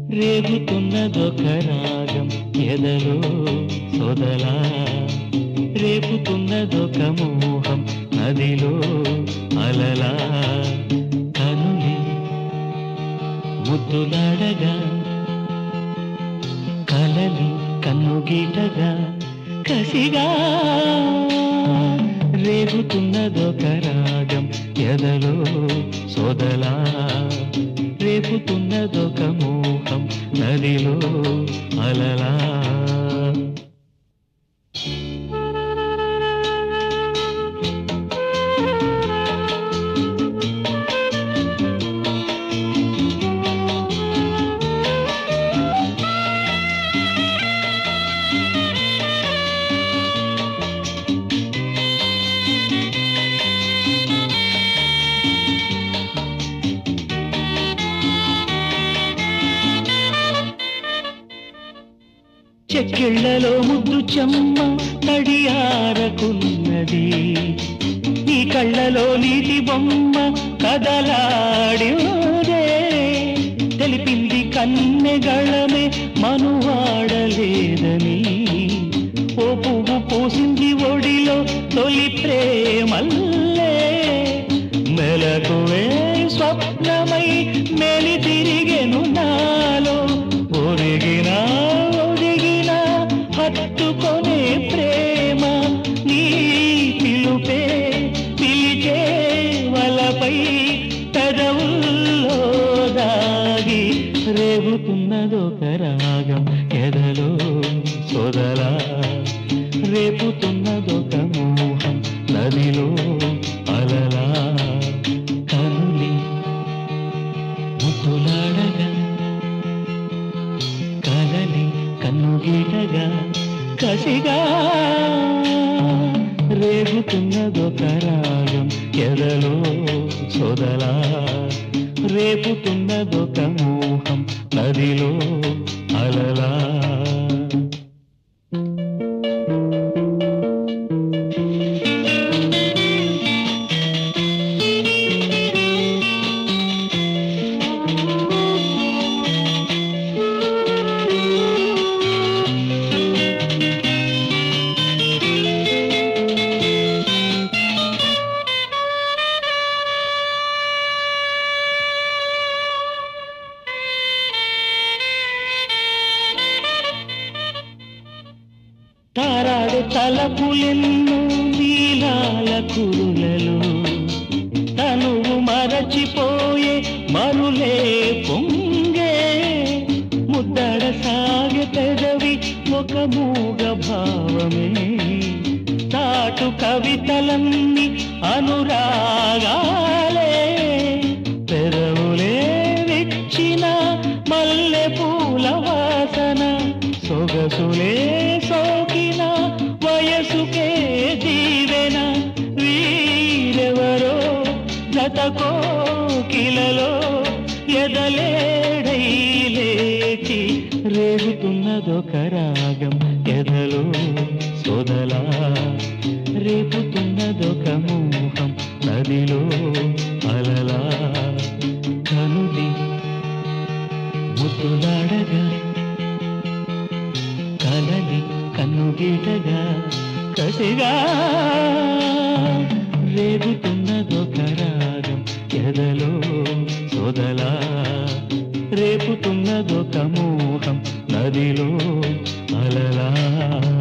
రేగుతున్నదొక రాగం ఎదలో సొదలా రేపుతున్నదొక మోహం నదిలో అలలా కనులి ముద్దులాడగా కలలి కన్నుగీటగా కసిగా రేగుతున్నదొక రాగం ఎదలో సోదలా రేపుతున్నదొక మోహం నదిలో అలలా చెక్కిళ్లలో ముద్దు చెమ్మ తడియారకున్నది నీ కళ్ళలో నీటి బొమ్మ కదలాడిదే తెలిపింది కన్నెగళమే మనువాడలేదని ఓ పువ్వు పోసింది ఒడిలో తొలి ప్రేమల్లే మెలకువే స్వప్నమై మెలి తిరిగెను నాలో ఒరిగిన ఒరిగిన హత్తుకొనే ప్రేమ నీ పిలుపే పిలిచే వలపై పెదవుల్లో దాగి రేగుతున్నదొక రాగం ఎదలో సొదలా రేపుతున్నదొక మోహం నదిలో అలలా కనులి ముద్దులాడగా కలలి కన్నుగీటగా కసిగా రేగుతున్నదొక రాగం ఎదలో సొదలా రేపుతున్నదొక మోహం నదిలో అలలా తారాడు తలపులెన్ను నీలాల కురులలో తనువు మరచిపోయే మరులే పొంగే ముద్దడ సాగె పెదవి ఒక మూగ భావమే తాటు కవితలన్నీ అనురాగాలే పెదవులే విచ్చిన మల్లె పూల వాసన సొగసులే సోకిన వయసుకే దీవెన వీరెవరో జతకో కిలలో ఎదలేడై లేచి రేగుతున్నదొక రాగం ఎదలో సోదలా రేపుతున్నదొక మోహం నదిలో అలలా కనులి ముద్దులాడగా కలలి కన్నుగీటగా కసిగా రేగుతున్నదొక రాగం ఎదలో సోదలా రేపుతున్నదొక మోహం నదిలో అలలా